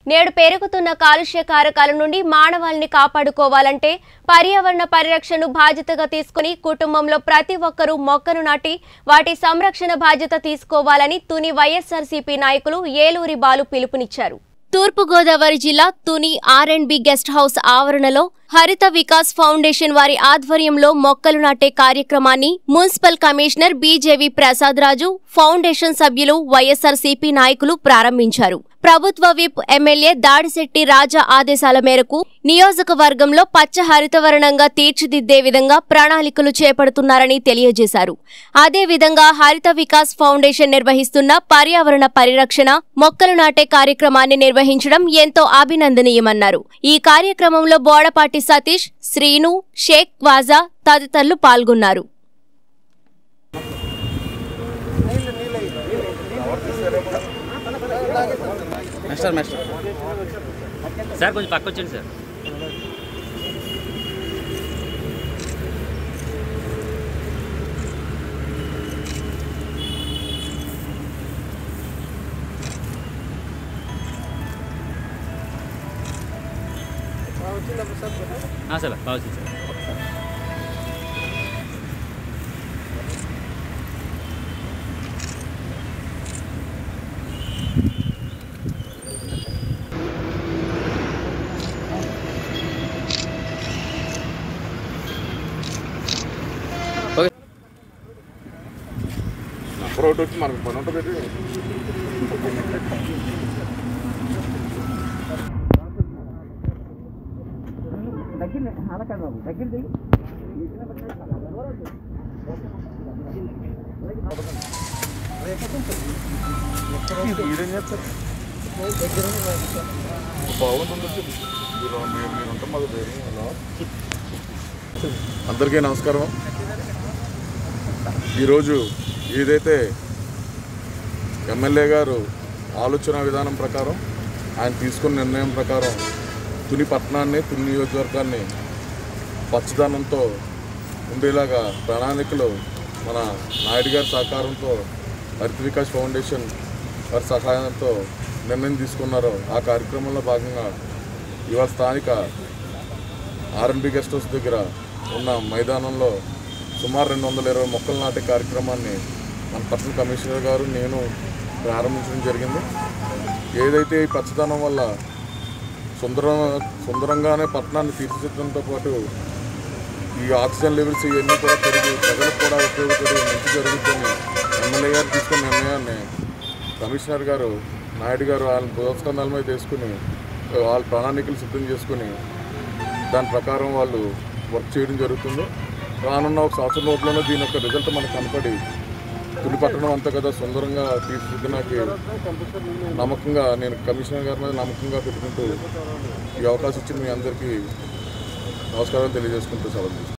నేడు పెరుగుతున్న కాలుష్య కారకాల నుండి మానవాళిని కాపాడుకోవాలంటే పర్యావరణ పరిరక్షణను బాధ్యతగా తీసుకుని కుటుంబంలో ప్రతి ఒక్కరూ మొక్కను నాటి వాటి సంరక్షణ బాధ్యత తీసుకోవాలని తుని వైఎస్ఆర్సీపీ నాయకులు ఏలూరి బాలు పిలుపునిచ్చారు తూర్పుగోదావరి జిల్లా Tuni R and B guest house ఆవరణలో హరిత వికాస్ ఫౌండేషన్ వారి ఆధ్వర్యంలో మొక్కలు నాటే కార్యక్రమాన్ని municipal commissioner BJV Prasad Raju foundation సభ్యులు వైఎస్ఆర్సీపీ నాయకులు ప్రారంభించారు ప్రభుత్వ విప్ ఎమ్మెల్యే దాడిశెట్టి రాజా ఆదేశాల మేరకు నియోజకవర్గంలో పచ్చ హరితవర్ణంగా తీర్చిదిద్దే విధంగా ప్రణాళికలు చేపడుతున్నారని తెలియజేశారు అదేవిధంగా హరిత వికాస్ ఫౌండేషన్ నిర్వహిస్తున్న పర్యావరణ పరిరక్షణ మొక్కలు నాటే కార్యక్రమాన్ని నిర్వహించడం ఎంతో అభినందనీయమన్నారు ఈ కార్యక్రమంలో బోడపాటి సతీష్ శ్రీను షేక్ వాజా తదితరులు పాల్గొన్నారు మాస్టర్ మాస్టర్ సార్ కొంచెం పక్క వచ్చండి సార్ ఆ, సార్ బాగా వచ్చింది సార్ నంబర్ ఒకటి వచ్చి మనకు పని ఉంటుంది మీరేం చేస్తారు బాగుంటుంది మీరు మీరు మీరు ఉంటాం మాకు పేరు హలో అందరికీ నమస్కారం ఈరోజు ఏదైతే ఎమ్మెల్యే గారు ఆలోచన విధానం ప్రకారం ఆయన తీసుకున్న నిర్ణయం ప్రకారం తుని పట్టణాన్ని తుని నియోజకవర్గాన్ని పచ్చదనంతో ఉండేలాగా ప్రణాళికలు మన నాయుడు గారి సహకారంతో హరిత వికాస్ ఫౌండేషన్ వారి సహాయంతో నిర్ణయం తీసుకున్నారో ఆ కార్యక్రమంలో భాగంగా ఇవాళ స్థానిక ఆర్ఎన్బి గెస్ట్ హౌస్ దగ్గర ఉన్న మైదానంలో సుమారు రెండు వందల ఇరవై మొక్కలు నాటే కార్యక్రమాన్ని మన పట్టణ కమిషనర్ గారు నేను ప్రారంభించడం జరిగింది ఏదైతే ఈ పచ్చదనం వల్ల సుందర సుందరంగానే పట్టణాన్ని తీర్చిదిద్దడంతో పాటు ఈ ఆక్సిజన్ లెవెల్స్ ఇవన్నీ కూడా పెరిగి ప్రజలకు కూడా ఉపయోగపడి మంచి జరుగుతుంది ఎమ్మెల్యే గారు తీసుకున్న నిర్ణయాన్ని కమిషనర్ గారు నాయుడు గారు వాళ్ళ పురస్కంధాల మీద తీసుకుని వాళ్ళ ప్రణాళికలు సిద్ధం చేసుకుని దాని ప్రకారం వాళ్ళు వర్క్ చేయడం జరుగుతుంది రానున్న ఒక సంవత్సరం లోపలనే దీని యొక్క రిజల్ట్ మనకు కనపడి తులి పట్టణం అంతా కదా సుందరంగా తీర్చిదిద్దడానికి నమ్మకంగా నేను కమిషనర్ గారి మీద నమ్మకంగా పెట్టుకుంటూ ఈ అవకాశం ఇచ్చిన మీ అందరికీ నమస్కారాలు తెలియజేసుకుంటూ సెలవు తీసుకుంటాను.